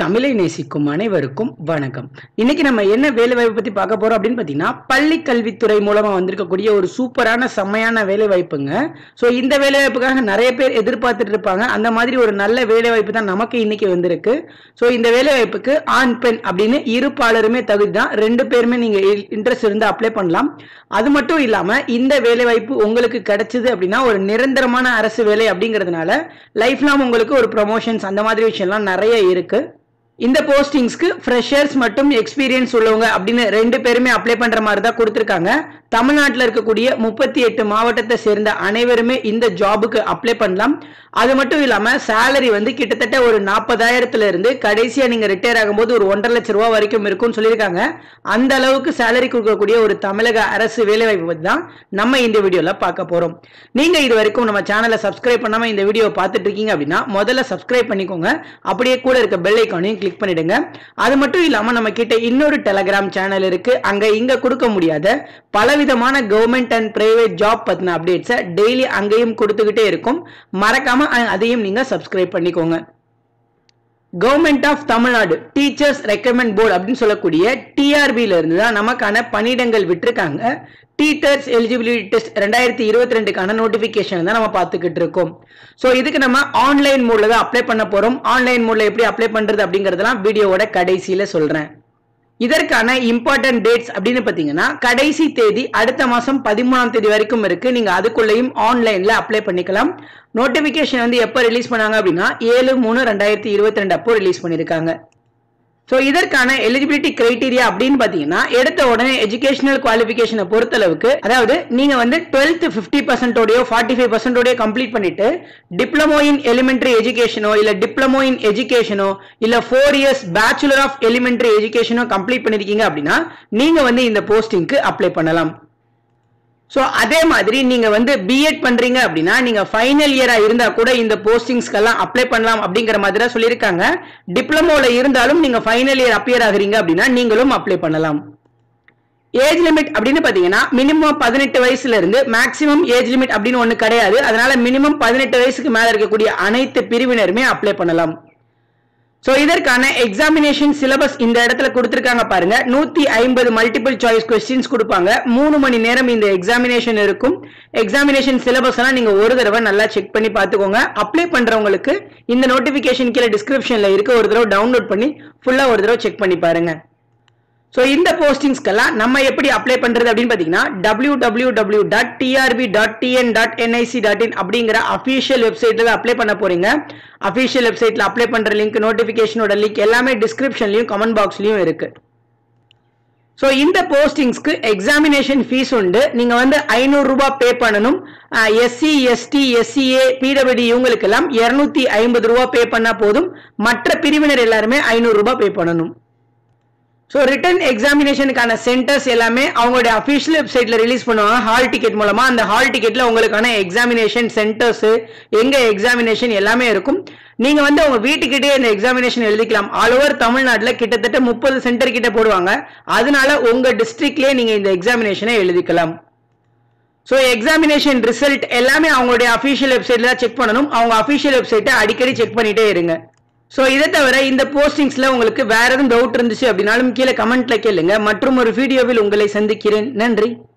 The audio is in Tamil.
தமிழை நேசிக்கும் அனைவருக்கும் வணக்கம் இன்னைக்கு நம்ம என்ன வேலை வாய்ப்பு பத்தி பார்க்க போறோம் அப்படின்னு பாத்தீங்கன்னா பள்ளி கல்வித்துறை மூலமா வந்திருக்கக்கூடிய ஒரு சூப்பரான செம்மையான வேலை வாய்ப்புங்க ஸோ இந்த வேலை வாய்ப்புக்காக நிறைய பேர் எதிர்பார்த்துட்டு இருப்பாங்க அந்த மாதிரி ஒரு நல்ல வேலை வாய்ப்பு தான் நமக்கு இன்னைக்கு வந்திருக்கு ஸோ இந்த வேலை வாய்ப்புக்கு ஆண் பெண் அப்படின்னு இரு பாலருமே தகுதி தான் ரெண்டு பேருமே நீங்க இன்ட்ரெஸ்ட் இருந்து அப்ளை பண்ணலாம் அது மட்டும் இல்லாம இந்த வேலை வாய்ப்பு உங்களுக்கு கிடைச்சது அப்படின்னா ஒரு நிரந்தரமான அரசு வேலை அப்படிங்கிறதுனால லைஃப் லாங் உங்களுக்கு ஒரு ப்ரொமோஷன்ஸ் அந்த மாதிரி விஷயம்லாம் நிறைய இருக்கு இந்த போஸ்டிங்ஸ்க்கு ஃப்ரெஷர்ஸ் மற்றும் எக்ஸ்பீரியன்ஸ் உள்ளவங்க அப்படின்னு ரெண்டு பேருமே அப்ளை பண்ற மாதிரி தான் கொடுத்துருக்காங்க தமிழ்நாட்டில் இருக்கக்கூடிய முப்பத்தி எட்டு மாவட்டத்தை சேர்ந்த அனைவருமே இந்த ஜாபுக்கு அப்ளை பண்ணலாம் அது மட்டும் இல்லாம சேலரி வந்து கிட்டத்தட்ட ஒரு நாற்பதாயிரத்துல இருந்து கடைசியா நீங்க ரிட்டையர் ஆகும்போது ஒரு ஒன்றரை லட்சம் ரூபாய் வரைக்கும் இருக்கும்னு சொல்லியிருக்காங்க அந்த அளவுக்கு சேலரி கொடுக்கக்கூடிய ஒரு தமிழக அரசு வேலைவாய்ப்பு பத்தி தான் நம்ம இந்த வீடியோல பார்க்க போறோம் நீங்க இது வரைக்கும் நம்ம சேனலை சப்ஸ்கிரைப் பண்ணாம இந்த வீடியோ பார்த்துட்டு இருக்கீங்க அப்படின்னா முதல்ல சப்ஸ்கிரைப் பண்ணிக்கோங்க அப்படியே கூட இருக்க பெல் ஐக்கானையும் கிளிக் பண்ணிடுங்க அது மட்டும் இல்லாம நம்ம கிட்ட இன்னொரு டெலகிராம் சேனல் இருக்கு அங்க இங்க கொடுக்க முடியாத பலவிதமான கவர்மெண்ட் அண்ட் பிரைவேட் ஜாப் பத்தின அப்டேட்ஸை டெய்லி அங்கேயும் கொடுத்துக்கிட்டே இருக்கும் மறக்காம அ- அதையும் நீங்க சப்ஸ்கிரைப் பண்ணிக்கோங்க government of Tamil Nadu teachers recruitment board அப்படின்னு சொல்லக்கூடிய டிஆர்பியில இருந்து தான் நமக்கான பணியிடங்கள் விட்டிருக்காங்க டீச்சர்ஸ் எலிஜிபிலிட்டி டெஸ்ட் ரெண்டாயிரத்தி இருபத்தி ரெண்டுக்கான நோட்டிபிகேஷன் தான் நம்ம பார்த்துக்கிட்டு இருக்கோம் ஸோ இதுக்கு நம்ம ஆன்லைன் மோட்ல தான் அப்ளை பண்ண போறோம் ஆன்லைன் மோட்ல எப்படி அப்ளை பண்றது அப்படிங்கறதெல்லாம் வீடியோவோட கடைசியில சொல்றேன் இதற்கான இம்பார்ட்டன்ட் டேட்ஸ் அப்படின்னு பார்த்தீங்கன்னா கடைசி தேதி அடுத்த மாசம் பதிமூணாம் தேதி வரைக்கும் இருக்கு நீங்க அதுக்குள்ளேயும் ஆன்லைன்ல அப்ளை பண்ணிக்கலாம் நோட்டிபிகேஷன் வந்து எப்போ ரிலீஸ் பண்ணாங்க அப்படின்னா ஏழு மூணு ரெண்டாயிரத்தி இருபத்தி ரெண்டு அப்போ ரிலீஸ் பண்ணியிருக்காங்க ஸோ இதற்கான எலிஜிபிலிட்டி கிரைட்டீரியா அப்படின்னு பார்த்தீங்கன்னா எடுத்த உடனே எஜுகேஷனல் குவாலிஃபிகேஷனை பொறுத்தளவுக்கு அதாவது நீங்க வந்து டுவெல்த் ஃபிஃப்டி பர்சன்டோடய ஃபார்ட்டி ஃபைவ் பர்சன்டோடய கம்ப்ளீட் பண்ணிட்டு டிப்ளமோ இன் எலிமெண்டரி எஜுகேஷனோ இல்ல டிப்ளமோ இன் எஜுகேஷனோ இல்ல four years bachelor of elementary எஜுகேஷனோ கம்ப்ளீட் பண்ணிருக்கீங்க அப்படின்னா நீங்க வந்து இந்த போஸ்டிங்க்கு அப்ளை பண்ணலாம் ஸோ அதே மாதிரி நீங்க வந்து பிஎட் பண்றீங்க அப்படின்னா நீங்க ஃபைனல் இயரா இருந்தா கூட இந்த போஸ்டிங்ஸ்க்கெல்லாம் அப்ளை பண்ணலாம் அப்படிங்கிற மாதிரி தான் சொல்லியிருக்காங்க டிப்ளமோல இருந்தாலும் நீங்க ஃபைனல் இயர் அப்பியர் ஆகுறீங்க அப்படின்னா நீங்களும் அப்ளை பண்ணலாம் ஏஜ் லிமிட் அப்படின்னு பாத்தீங்கன்னா மினிமம் பதினெட்டு வயசுல இருந்து மேக்ஸிமம் ஏஜ் லிமிட் அப்படின்னு ஒண்ணு கிடையாது அதனால மினிமம் பதினெட்டு வயசுக்கு மேல இருக்கக்கூடிய அனைத்து பிரிவினருமே அப்ளை பண்ணலாம் சோ இதற்கான எக்ஸாமினேஷன் சிலபஸ் இந்த இடத்துல கொடுத்திருக்காங்க பாருங்க நூத்தி ஐம்பது மல்டிபிள் சாய்ஸ் கொஸ்டின்ஸ் கொடுப்பாங்க மூணு மணி நேரம் இந்த எக்ஸாமினேஷன் இருக்கும் எக்ஸாமினேஷன் சிலபஸ் எல்லாம் நீங்க ஒரு தடவை நல்லா செக் பண்ணி பார்த்துக்கோங்க அப்ளை பண்றவங்களுக்கு இந்த நோட்டிபிகேஷன் கீழே டிஸ்கிரிப்ஷன்ல இருக்கு ஒரு தடவை டவுன்லோட் பண்ணி ஃபுல்லா ஒரு தடவை செக் பண்ணி பாருங்க ஸோ இந்த போஸ்டிங்ஸ்க்கெல்லாம் நம்ம எப்படி அப்ளை பண்றது அப்படின்னு பார்த்தீங்கன்னா W W W dot TRB dot TN dot NIC dot in அப்படிங்கிற அஃபீஷியல் வெப்சைட்ல தான் அப்ளை பண்ண போறீங்க அஃபீஷியல் வெப்சைட்ல அப்ளை பண்ற லிங்க் நோட்டிஃபிகேஷனோட லிங்க் எல்லாமே டிஸ்கிரிப்ஷன்லயும் கமெண்ட் பாக்ஸ்லயும் இருக்கு ஸோ இந்த போஸ்டிங்ஸ்க்கு எக்ஸாமினேஷன் ஃபீஸ் உண்டு நீங்க வந்து ஐநூறு ரூபாய் பே பண்ணணும் எஸ்சி எஸ்டி எஸ்சிஏ பிடபிள்யூடி இவங்களுக்கெல்லாம் இருநூத்தி ஐம்பது ரூபாய் பே பண்ணா போதும் மற்ற பிரிவினர் எல்லாருமே ஐநூறு ரூபாய் பே பண்ணணும் ஸோ ரிட்டன் எக்ஸாமினேஷனுக்கான சென்டர்ஸ் எல்லாமே அவங்களுடைய அஃபிஷியல் வெப்சைட்ல ரிலீஸ் பண்ணுவாங்க ஹால் டிக்கெட் மூலமா அந்த ஹால் டிக்கெட்ல உங்களுக்கான எக்ஸாமினேஷன் சென்டர்ஸ் எங்க எக்ஸாமினேஷன் எல்லாமே இருக்கும் நீங்க வந்து உங்க வீட்டுக்கிட்டே இந்த எக்ஸாமினேஷன் எழுதிக்கலாம் ஆல் ஓவர் தமிழ்நாட்டில் கிட்டத்தட்ட முப்பது சென்டர் கிட்ட போடுவாங்க அதனால உங்க டிஸ்ட்ரிக்ட்லயே நீங்க இந்த எக்ஸாமினேஷனை எழுதிக்கலாம் ஸோ எக்ஸாமினேஷன் ரிசல்ட் எல்லாமே அவங்களுடைய அஃபிஷியல் வெப்சைட்ல தான் செக் பண்ணணும் அவங்க அஃபிஷியல் வெப்சைட்டை அடிக்கடி செக் பண்ணிட்டே இருங்க ஸோ இதை தவிர இந்த போஸ்டிங்ஸ்ல உங்களுக்கு வேற எதுவும் டவுட் இருந்துச்சு அப்படின்னாலும் கீழே கமெண்ட்ல கேளுங்க மற்றும் ஒரு வீடியோவில் உங்களை சந்திக்கிறேன் நன்றி